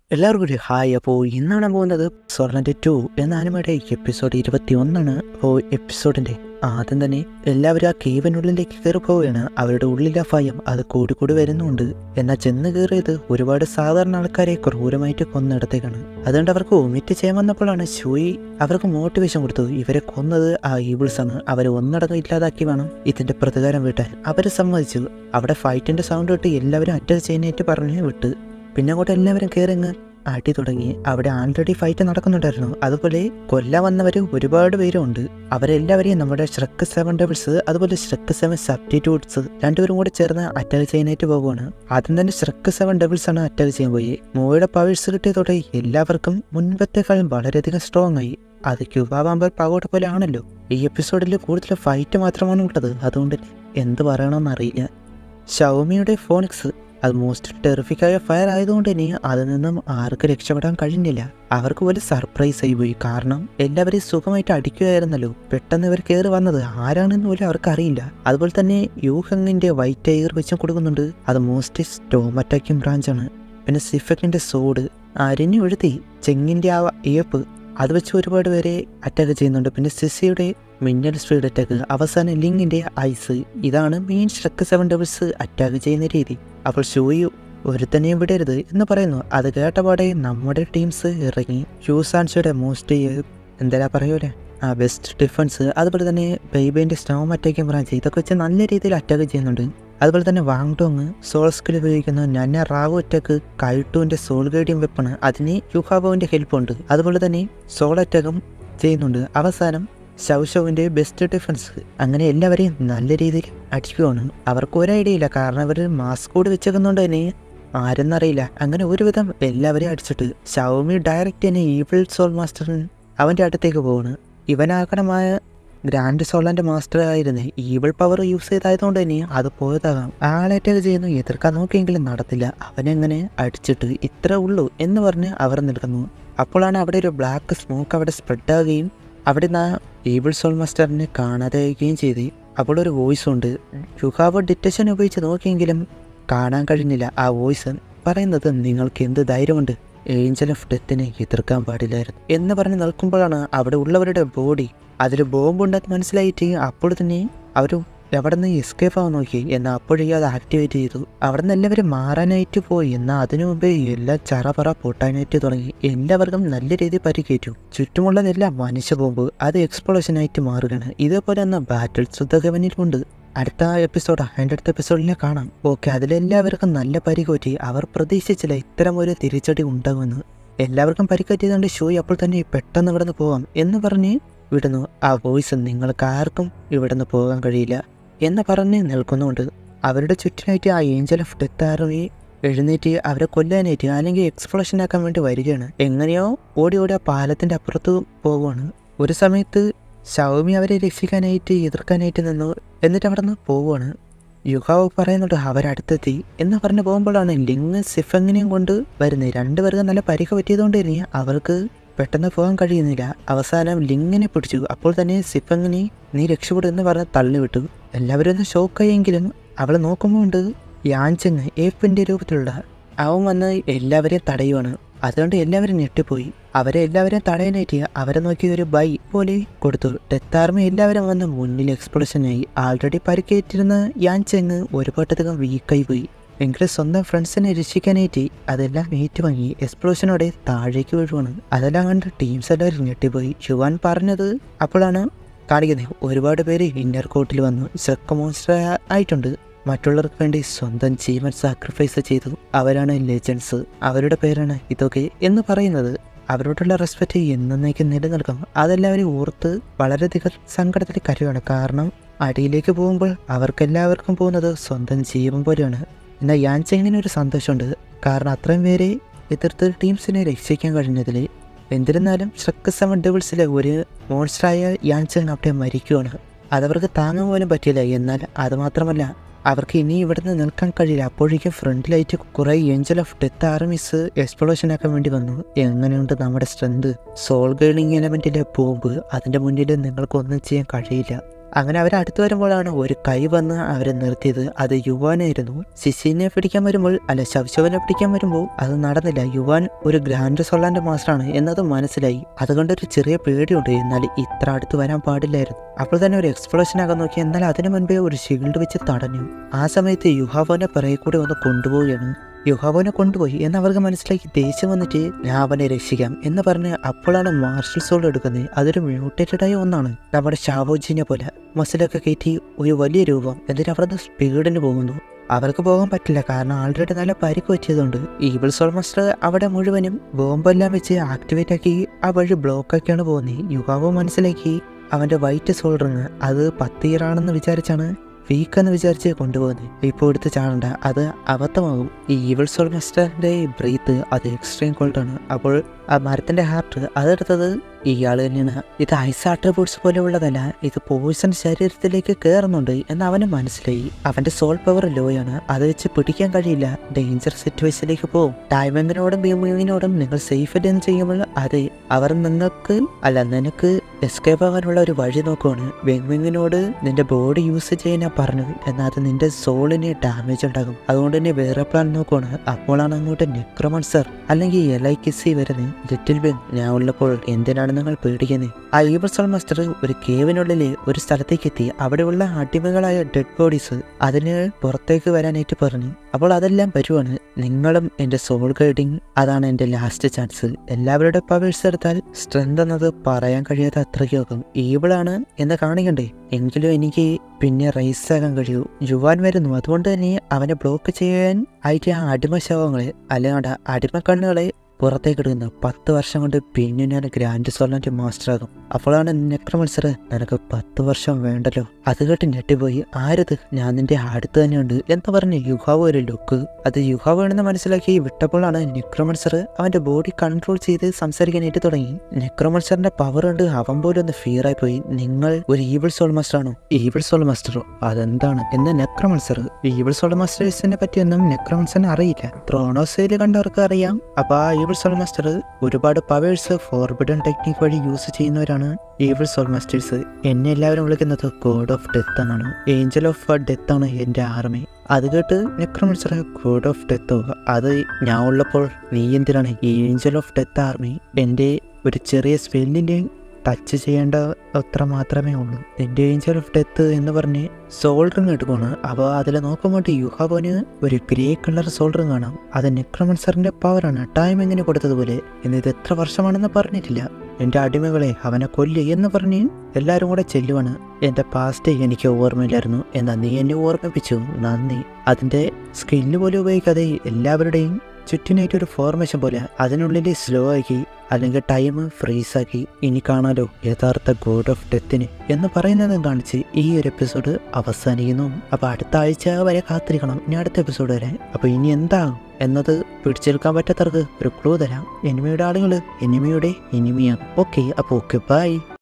എല്ലാവർക്കും ഒരു ഹായ് അപ്പോൾ ഇന്നാണ് പോകുന്നത് സ്വർണ്ണൻ്റെ ടു എന്ന ആനിമയുടെ എപ്പിസോഡ് ഇരുപത്തി ഒന്നാണ് അപ്പോൾ എപ്പിസോഡിൻ്റെ ആദ്യം തന്നെ എല്ലാവരും ആ കേവിനുള്ളിലേക്ക് കയറി പോവുകയാണ് അവരുടെ ഉള്ളിലെ ഭയം അത് കൂടി കൂടി വരുന്നുണ്ട് എന്നാൽ ചെന്ന് കയറിയത് ഒരുപാട് സാധാരണ ആൾക്കാരെ ക്രൂരമായിട്ട് കൊന്നിടത്തേക്കാണ് അതുകൊണ്ട് അവർക്ക് ഒമിറ്റ് ചെയ്യാൻ വന്നപ്പോഴാണ് ഷൂയി അവർക്ക് മോട്ടിവേഷൻ കൊടുത്തു ഇവരെ കൊന്നത് ആ ഈബിൾസ് ആണ് അവരെ ഒന്നടങ്കം ഇല്ലാതാക്കി വേണം ഇതിന്റെ പ്രതികാരം വീട്ടാൻ അവരെ സമ്മതിച്ചു അവിടെ ഫൈറ്റിന്റെ സൗണ്ട് ഇട്ട് എല്ലാവരും അറ്റാക്ക് ചെയ്യാനായിട്ട് പറഞ്ഞ് വിട്ട് പിന്നെ അങ്ങോട്ട് എല്ലാവരും കയറിങ്ങ് അടി തുടങ്ങി അവിടെ ആൾറെഡി ഫൈറ്റ് നടക്കുന്നുണ്ടായിരുന്നു അതുപോലെ കൊല്ലാൻ വന്നവർ ഒരുപാട് പേരുണ്ട് അവരെല്ലാവരെയും നമ്മുടെ ഷ്രക്ക് സെവൻ ഡബിൾസ് അതുപോലെ ഷ്രക്ക് സെവൻ സബ്സ്റ്റിറ്റ്യൂട്ട്സ് രണ്ടുപേരും കൂടെ ചേർന്ന് അറ്റാക്ക് ചെയ്യാനായിട്ട് പോകുവാണ് ആദ്യം തന്നെ ഷ്രക്ക് സെവൻ ഡബിൾസ് ആണ് അറ്റാക്ക് ചെയ്യാൻ പോയി മൂവയുടെ പവേഴ്സ് കിട്ടിയതോടെ എല്ലാവർക്കും മുൻപത്തെക്കാളും വളരെയധികം സ്ട്രോങ് ആയി അത് ക്യൂബ വാമ്പർ പകോട്ട പോലെ ആണല്ലോ ഈ എപ്പിസോഡിൽ കൂടുതൽ ഫൈറ്റ് മാത്രമാണ് ഉള്ളത് അതുകൊണ്ട് എന്ത് പറയണമെന്ന് അറിയില്ല ഷവമിയുടെ ഫോണിക്സ് അത് മോസ്റ്റ് ടെറിഫിക് ആയ ഫയർ ആയതുകൊണ്ട് തന്നെ അതിൽ നിന്നും ആർക്ക് രക്ഷപ്പെടാൻ കഴിഞ്ഞില്ല അവർക്ക് പോലെ സർപ്രൈസ് ആയി പോയി കാരണം എല്ലാവരെയും സുഖമായിട്ട് അടിക്കുകയായിരുന്നല്ലോ പെട്ടെന്ന് ഇവർ കയറി വന്നത് ആരാണെന്ന് പോലും അവർക്ക് അറിയില്ല അതുപോലെ തന്നെ യൂഹങ്ങിന്റെ വൈറ്റ് എയർ വെച്ചും കൊടുക്കുന്നുണ്ട് അത് മോസ്റ്റ് സ്റ്റോം അറ്റാക്കിംഗ് ബ്രാഞ്ചാണ് പിന്നെ സിഫക്കിന്റെ സോഡ് അരിഞ്ഞു എഴുതി ചെങ്ങിന്റെ ആ ഏപ്പ് അത് വെച്ച് ഒരുപാട് പേരെ അറ്റാക്ക് ചെയ്യുന്നുണ്ട് പിന്നെ സിസിയുടെ മിന്നൽ സ്പീഡ് അറ്റാക്ക് അവസാനം ലിങ്ങിന്റെ ഐസ് ഇതാണ് main Shrek seven doubles attack ചെയ്യുന്ന രീതി അപ്പോൾ ഷൂയു ഒരുത്തനെയും വിടരുത് എന്ന് പറയുന്നു അത് കേട്ടപാടെ നമ്മുടെ ടീംസ് ഇറങ്ങി ഹ്യൂസാൻഷയുടെ മോസ്റ്റ് എന്താ പറയൂലേ ആ ബെസ്റ്റ് ഡിഫൻസ് അതുപോലെ തന്നെ ബൈബേൻ്റെ സ്റ്റോം അറ്റാക്കിംഗ് ബ്രാഞ്ച് ഇതൊക്കെ വെച്ച് നല്ല രീതിയിൽ അറ്റാക്ക് ചെയ്യുന്നുണ്ട് അതുപോലെ തന്നെ വാങ്ടോങ് സോൾ സ്കിൽ ഉപയോഗിക്കുന്ന നന്ന റാവു അറ്റാക്ക് കൈട്ടുവിൻ്റെ സോൾ ഗൈഡിയം വെപ്പണ് അതിന് യുഹാബോവിൻ്റെ ഹെൽപ്പ് ഉണ്ട് അതുപോലെ തന്നെ സോൾ അറ്റാക്കും ചെയ്യുന്നുണ്ട് അവസാനം ശൗശവിൻ്റെ ബെസ്റ്റ് ഡിഫൻസ് അങ്ങനെ എല്ലാവരെയും നല്ല രീതിയിൽ അടിക്കുകയാണ് അവർക്ക് ഒരു ഐഡിയ ഇല്ല കാരണം അവർ മാസ്ക് കൂടി വെച്ചേക്കുന്നതുകൊണ്ട് തന്നെ ആരെന്നറിയില്ല അങ്ങനെ ഒരുവിധം എല്ലാവരെയും അടിച്ചിട്ട് ഷവമി ഡയറക്റ്റ് തന്നെ ഈവിൾ സോൾ മാസ്റ്ററിന് അവൻ്റെ അടുത്തേക്ക് പോവാണ് ഇവനാകണമായ ഗ്രാൻഡ് സോളൻ്റെ മാസ്റ്റർ ആയിരുന്നു ഈവിൾ പവർ യൂസ് ചെയ്തായതുകൊണ്ട് തന്നെ അത് പോയതാകാം ആളേറ്റൊക്കെ ചെയ്യുന്നു എതിർക്കാൻ നോക്കിയെങ്കിലും നടത്തില്ല അവനെങ്ങനെ അടിച്ചിട്ട് ഇത്ര ഉള്ളൂ എന്ന് പറഞ്ഞ് അവർ നിൽക്കുന്നു അപ്പോഴാണ് അവിടെ ഒരു ബ്ലാക്ക് സ്മോക്ക് അവിടെ സ്പ്രെഡ് ആവുകയും അവിടെ നിന്ന് ഈവിൾ സോൾ മാസ്റ്ററിനെ കാണാതാവുകയും ചെയ്ത് അപ്പോൾ ഒരു വോയിസ് ഉണ്ട് യുഹാവ് ഡിറ്റക്ഷൻ ഉപയോഗിച്ച് നോക്കിയെങ്കിലും കാണാൻ കഴിഞ്ഞില്ല ആ വോയിസ് പറയുന്നത് നിങ്ങൾക്ക് എന്ത് ധൈര്യമുണ്ട് ഏഞ്ചൽ ഓഫ് ഡെത്തിനെ എതിർക്കാൻ പാടില്ലായിരുന്നു എന്ന് പറഞ്ഞ് നിൽക്കുമ്പോഴാണ് അവിടെ ഉള്ളവരുടെ ബോഡി അതിൽ ബോംബുണ്ടെന്ന് മനസ്സിലായിട്ട് അപ്പോൾ തന്നെ അവർ അവിടെ നിന്ന് എസ്കേപ്പ് ആവാൻ നോക്കി എന്നാൽ അപ്പോഴേ അത് ആക്ടിവേറ്റ് ചെയ്തു അവിടെ നിന്ന് എല്ലാവരും മാറാനായിട്ട് പോയി എന്നാൽ അതിനു മുമ്പേ എല്ലാം ചറപറ പൊട്ടാനായിട്ട് തുടങ്ങി എല്ലാവർക്കും നല്ല രീതിയിൽ പരിക്കേറ്റു ചുറ്റുമുള്ളതെല്ലാം മനുഷ്യ ബോംബ് അത് എക്സ്പ്ലോഷനായിട്ട് മാറുകയാണ് ഇതേപോലെ എന്ന ബാറ്റിൽ സുദ്ധകവനിലുണ്ട് അടുത്ത എപ്പിസോഡ് അതിൻ്റെ അടുത്ത എപ്പിസോഡിനെ കാണാം ഓക്കെ അതിലെല്ലാവർക്കും നല്ല പരിക്കേറ്റി അവർ പ്രതീക്ഷിച്ചില്ല ഇത്തരം ഒരു തിരിച്ചടി ഉണ്ടാകുമെന്ന് എല്ലാവർക്കും പരിക്കേറ്റിയതുകൊണ്ട് ഷോയ് അപ്പോൾ തന്നെ പെട്ടെന്ന് ഇവിടുന്ന് പോവാം എന്ന് പറഞ്ഞ് വിടുന്നു ആ വോയിസ് നിങ്ങൾക്ക് ആർക്കും ഇവിടുന്ന് പോകാൻ കഴിയില്ല എന്ന് പറഞ്ഞ് നിൽക്കുന്നുണ്ട് അവരുടെ ചുറ്റിനായിട്ട് ആ ഏഞ്ചൽ ഓഫ് ഡെത്ത് ആർമി എഴുന്നേറ്റ് അവരെ കൊല്ലാനായിട്ട് അല്ലെങ്കിൽ എക്സ്പ്ലോഷൻ ആക്കാൻ വേണ്ടി വരികയാണ് എങ്ങനെയോ ഓടി ഓടി ആ പാലത്തിൻ്റെ അപ്പുറത്ത് പോകുവാണ് ഒരു സമയത്ത് ഷൗമി അവരെ രക്ഷിക്കാനായിട്ട് എതിർക്കാനായിട്ട് നിന്നു എന്നിട്ട് അവിടെ നിന്ന് പോവുകയാണ് യുഹാവ് പറയുന്നുണ്ട് അവരടുത്തെത്തി എന്ന് പറഞ്ഞു പോകുമ്പോഴാണ് ലിങ് സിഫങ്ങിനെയും കൊണ്ട് വരുന്നത് രണ്ടുപേർക്കും നല്ല പരിക്ക് പറ്റിയതുകൊണ്ട് തന്നെ അവർക്ക് പെട്ടെന്ന് പോകാൻ കഴിയുന്നില്ല അവസാനം ലിങ്ങിനെ പിടിച്ചു അപ്പോൾ തന്നെ സിഫങ്ങിനെ നീ രക്ഷപ്പെടും എന്ന് പറഞ്ഞ് തള്ളിവിട്ടു എല്ലാവരും ഒന്ന് ഷോക്കായെങ്കിലും അവൾ നോക്കുമ്പോൾ ഉണ്ട് യാൻചെങ് ഏപ്പിൻ്റെ രൂപത്തിലുള്ള അവൻ വന്ന് എല്ലാവരെയും തടയുവാണ് അതുകൊണ്ട് എല്ലാവരും ഞെട്ടിപ്പോയി അവരെ എല്ലാവരെയും തടയാനായിട്ട് അവരെ നോക്കി ഒരു ബൈ പോലെ കൊടുത്തു ഡെത്ത് ആർമി എല്ലാവരും വന്ന് മുന്നിൽ എക്സ്പ്ലോഷനായി ആൾറെഡി പരിക്കേറ്റിരുന്ന യാൻചെങ് ഒരുപാട്ടധികം വീക്കായി പോയി എങ്കിലും സ്വന്തം ഫ്രണ്ട്സിനെ രക്ഷിക്കാനായിട്ട് അതെല്ലാം ഏറ്റുവാങ്ങി എക്സ്പ്ലോഷനോടെ താഴേക്ക് വീഴുവാണ് അതെല്ലാം കണ്ട് ടീംസ് എല്ലാവരും ഞെട്ടിപ്പോയി യുവാൻ പറഞ്ഞത് അപ്പോഴാണ് കാണിക്കുന്നത് ഒരുപാട് പേര് ഇന്നർ കോർട്ടിൽ വന്നു ശ്രക്ക മോൺസ്റ്റർ ആയിട്ടുണ്ട് മറ്റുള്ളവർക്ക് വേണ്ടി സ്വന്തം ജീവൻ സാക്രിഫൈസ് ചെയ്തു അവരാണ് ലെജൻസ് അവരുടെ പേരാണ് ഇതൊക്കെ എന്ന് പറയുന്നത് അവരോടുള്ള റെസ്പെക്റ്റ് എന്നേക്കും നിലനിൽക്കും അതെല്ലാവരും ഓർത്ത് വളരെയധികം സങ്കടത്തിൽ കരുവാണ് കാരണം അടിയിലേക്ക് പോകുമ്പോൾ അവർക്കെല്ലാവർക്കും പോകുന്നത് സ്വന്തം ജീവൻ പോലെയാണ് എന്നാൽ യാൻചെങ്ങിന് ഒരു സന്തോഷമുണ്ട് കാരണം അത്രയും പേരെ എതിർത്ത് ടീംസിനെ രക്ഷിക്കാൻ കഴിഞ്ഞതിൽ എന്നിരുന്നാലും ഷ്രക്ക് സെവൻ ഡബിൾസിലെ ഒരു മോൺസ്റ്ററായ യാൻചെങ് അവിടെ മരിക്കുകയാണ് അതവർക്ക് താങ്ങാൻ പോലും പറ്റില്ല എന്നാൽ അതുമാത്രമല്ല അവർക്ക് ഇനി ഇവിടുന്ന് നിൽക്കാൻ കഴിയില്ല അപ്പോഴേക്കും ഫ്രണ്ടിലായിട്ട് കുറേ angel of death armies explosion ആക്കാൻ വേണ്ടി വന്നു എങ്ങനെയുണ്ട് നമ്മുടെ സ്ട്രെങ്ത് സോൾ ഗേണിംഗ് എലമെൻറ്റിലെ ബോംബ് അതിൻ്റെ മുന്നിൽ നിങ്ങൾക്കൊന്നും ചെയ്യാൻ കഴിയില്ല അങ്ങനെ അവർ അടുത്ത് വരുമ്പോഴാണ് ഒരു കൈ വന്ന് അവരെ നിർത്തിയത് അത് യുവാനായിരുന്നു സിസിനെ പിടിക്കാൻ വരുമ്പോൾ അല്ല ശവശവനെ പിടിക്കാൻ വരുമ്പോൾ അത് നടന്നില്ല യുവാൻ ഒരു ഗ്രാൻഡ് സൊള്ളാന്റെ മാസ്റ്ററാണ് എന്നത് മനസ്സിലായി അതുകൊണ്ട് ഒരു ചെറിയ പേടിയുണ്ട് എന്നാൽ ഇത്ര അടുത്ത് വരാൻ പാടില്ലായിരുന്നു അപ്പോൾ തന്നെ ഒരു എക്സ്പ്ലോഷൻ ആകാൻ നോക്കി എന്നാൽ അതിനു മുൻപേ ഒരു ഷീൽഡ് വെച്ച് തടഞ്ഞു ആ സമയത്ത് യുഹാവോനെ പിറകെ കൂടെ ഒന്ന് കൊണ്ടുപോവുകയാണ് യുഹാവോനെ കൊണ്ടുപോയി എന്ന് അവർക്ക് മനസ്സിലാക്കി ദേഷ്യം വന്നിട്ട് ഞാൻ അവനെ രക്ഷിക്കാം എന്ന് പറഞ്ഞ് അപ്പോഴാണ് മാർഷൽ സോൾ എടുക്കുന്നത് അതൊരു മ്യൂട്ടേറ്റഡ് ആയ ഒന്നാണ് നമ്മുടെ ഷാവോജിനെ പോലെ മസിലൊക്കെ കയറ്റി ഒരു വലിയ രൂപം എന്നിട്ട് അവിടുന്ന് സ്പീഡിന് പോകുന്നു അവർക്ക് പോകാൻ പറ്റില്ല കാരണം ആൾറെഡി നല്ല പരിക്ക് പറ്റിയതുകൊണ്ട് ഈബിൾ സോൾ മാസ്റ്റർ അവിടെ മുഴുവനും ബോംബെല്ലാം വെച്ച് ആക്ടിവേറ്റ് ആക്കി ആ വഴി ബ്ലോക്ക് ആക്കിയാണ് പോകുന്നത് യുവാവ് മനസ്സിലാക്കി അവന്റെ വൈറ്റ് സോൾ റിങ് അത് പത്ത് ഇയർ ആണെന്ന് വിചാരിച്ചാണ് വീക്ക് എന്ന് വിചാരിച്ച് കൊണ്ടുപോകുന്നത് ഇപ്പോൾ എടുത്ത് ചാടണ്ട അത് അബദ്ധമാകും ഈ ഈവിൾ സോൾ മാസ്റ്ററിന്റെ ബ്രീത്ത് അത് എക്സ്ട്രീം കോൾഡാണ് അപ്പോൾ ആ മരത്തിന്റെ ഹാർട്ട് അതെടുത്തത് ഇയാൾ തന്നെയാണ് ഇത് ഐസ് ആട്രിബ്യൂട്ട്സ് പോലെ ഉള്ളതല്ല ഇത് പോയിസൺ ശരീരത്തിലേക്ക് കയറുന്നുണ്ട് എന്ന് അവന് മനസ്സിലായി അവന്റെ സോൾ പവർ ലോയാണ് അത് വെച്ച് പിടിക്കാൻ കഴിയില്ല ഡേഞ്ചർ സിറ്റുവേഷനിലേക്ക് പോകും ടൈമിങ്ങിനോടും ബീമിങ്ങിനോടും നിങ്ങൾ സേഫ് എന്ന് ചെയ്യുമ്പോൾ അത് അവർ നിങ്ങൾക്ക് അല്ല നിനക്ക് എസ്കേപ്പ് ആകാനുള്ള ഒരു വഴി നോക്കുവാണ് ബെങ്മിങ്ങിനോട് നിന്റെ ബോഡി യൂസ് ചെയ്യാനാ പറഞ്ഞത് എന്നാൽ അത് നിന്റെ സോളിന് ഡാമേജ് ഉണ്ടാകും അതുകൊണ്ട് തന്നെ വേറെ പ്ലാൻ നോക്കുവാണ് അപ്പോഴാണ് അങ്ങോട്ട് നെക്രോമൺസർ അല്ലെങ്കിൽ എൽ ഐ കിസി വരുന്നത് ലിറ്റിൽ ബെങ് ഞാൻ ഉള്ളപ്പോൾ എന്തിനാണ് നിങ്ങൾ പേടിക്കുന്നത് ആ ഈബർ സോൾ മാസ്റ്റർ ഒരു കേവിനുള്ളിൽ ഒരു സ്ഥലത്തേക്ക് എത്തി അവിടെയുള്ള അടിമകളായ ഡെഡ് ബോഡീസ് അതിന് പുറത്തേക്ക് വരാനായിട്ട് പറഞ്ഞു അപ്പോൾ അതെല്ലാം വരുവാണ് നിങ്ങളും എൻ്റെ സോൾ ഗൈഡിങ് അതാണ് എൻ്റെ ലാസ്റ്റ് ചാൻസ് എല്ലാവരുടെ പവേഴ്സ് എടുത്താൽ സ്ട്രെങ്ത് എന്നത് പറയാൻ കഴിയാത്ത അത്രയ്ക്കും ഈവിളാണ് എന്ന് കാണിക്കണ്ടേ എങ്കിലും എനിക്ക് പിന്നെ റൈസ് ആകാൻ കഴിയൂ ജുവാൻ വരുന്നു അതുകൊണ്ട് തന്നെ അവനെ ബ്ലോക്ക് ചെയ്യാൻ ആയിട്ട് ആ അടിമ ശവങ്ങളെ അല്ലാണ്ട് അടിമ കണ്ണുകളെ പുറത്തേക്ക് ഇടുന്നു പത്ത് വർഷം കൊണ്ട് പിന്നെ ഞാൻ ഗ്രാൻഡ് സോളന്റ് മാസ്റ്റർ ആകും അപ്പോഴാണ് നെക്രമത്സർ നിനക്ക് പത്ത് വർഷം വേണ്ടല്ലോ അത് കേട്ട് ഞെട്ടിപ്പോയി ആരത് ഞാൻ നിന്റെ അടുത്ത് തന്നെയുണ്ട് എന്ന് പറഞ്ഞ് യുഹാവ് ഒരു ലുക്ക് അത് യുഹാവ് ആണെന്ന് മനസ്സിലാക്കി വിട്ടപ്പോഴാണ് നെക്രോമൺസർ അവന്റെ ബോഡി കൺട്രോൾ ചെയ്ത് സംസാരിക്കാനായിട്ട് തുടങ്ങി നെക്രോമൺസറിന്റെ പവർ കൊണ്ട് അവൻ പോലും ഒന്ന് ഫിയർ ആയി പോയി നിങ്ങൾ ഒരു ഈവിൾ സോൾ മാസ്റ്റർ ആണോ ഈവിൾ സോൾ മാസ്റ്ററോ അതെന്താണ് എന്ന് നെക്രോമൺസർ ഈവിൾ സോൾ മാസ്റ്റേഴ്സിനെ പറ്റിയൊന്നും നെക്രോമൺസറിന് അറിയില്ല ത്രോണോസയിൽ കണ്ടവർക്ക് അറിയാം അപ്പൊ ആ ഈവിൾ സോൾ മാസ്റ്റർ ഒരുപാട് പവേഴ്സ് ഫോർബിഡൻ ടെക്നിക് വഴി യൂസ് ചെയ്യുന്നവരാണ് ഈവിൾ സോൾ മാസ്റ്റേഴ്സ് എന്നെ എല്ലാവരും വിളിക്കുന്നത് ഗോഡ് ഓഫ് ഡെത്ത് എന്നാണ് ഏഞ്ചൽ ഓഫ് ഡെത്ത് ആണ് എൻ്റെ ആർമി അത് കേട്ട് നെക്രോമൺസർ ഗോഡ് ഓഫ് ഡെത്തോ അത് ഞാൻ ഉള്ളപ്പോൾ നീ എന്തിനാണ് ഈ ഏഞ്ചൽ ഓഫ് ഡെത്ത് ആർമി എൻ്റെ ഒരു ചെറിയ സ്പെല്ലിൻ്റെ ടച്ച് ചെയ്യേണ്ട അത്ര മാത്രമേ ഉള്ളൂ എൻ്റെ ഏഞ്ചൽ ഓഫ് ഡെത്ത് എന്ന് പറഞ്ഞ് സോൾ റിങ് എടുക്കുകയാണ് അപ്പോൾ അതിൽ നോക്കുമ്പോൾ യുഹാബോന് ഒരു ഗ്രേ കളർ സോൾ റിങ് കാണാം അത് നെക്രോമൺസറിൻ്റെ പവറാണ് ടൈം എങ്ങനെ കൊടുത്തതുപോലെ എന്ന് ഇത് എത്ര വർഷമാണെന്ന് പറഞ്ഞിട്ടില്ല എൻ്റെ അടിമകളെ അവനെ കൊല്ല് എന്ന് പറഞ്ഞ് എല്ലാവരും കൂടെ ചെല്ലുവാണ് എൻ്റെ പാസ്റ്റ് എനിക്ക് ഓർമ്മയില്ലായിരുന്നു എന്നാൽ നീ എന്നെ ഓർമ്മിപ്പിച്ചു നന്ദി അതിൻ്റെ സ്കില്ല് പോലും ഉപയോഗിക്കാതെ എല്ലാവരുടെയും ചുറ്റിനായിട്ട് ഒരു ഫോർമേഷൻ പോലെ അതിനുള്ളിൽ സ്ലോ ആക്കി അല്ലെങ്കിൽ ടൈം ഫ്രീസ് ആക്കി ഇനി കാണാലോ യഥാർത്ഥ ഗോഡ് ഓഫ് ഡെത്തിന് എന്ന് പറയുന്നതും കാണിച്ച് ഈ ഒരു എപ്പിസോഡ് അവസാനിക്കുന്നു അപ്പോൾ അടുത്ത ആഴ്ച വരെ കാത്തിരിക്കണം ഇനി അടുത്ത എപ്പിസോഡ് വരെ അപ്പോൾ ഇനി എന്താകും എന്നത് പിടിച്ചെടുക്കാൻ പറ്റാത്തവർക്ക് ഒരു ക്ലൂ തരാം എനിമിയുടെ ആളുകൾ എനിമിയുടെ എനിമിയാണ് ഓക്കെ അപ്പോൾ ഓക്കെ ബൈ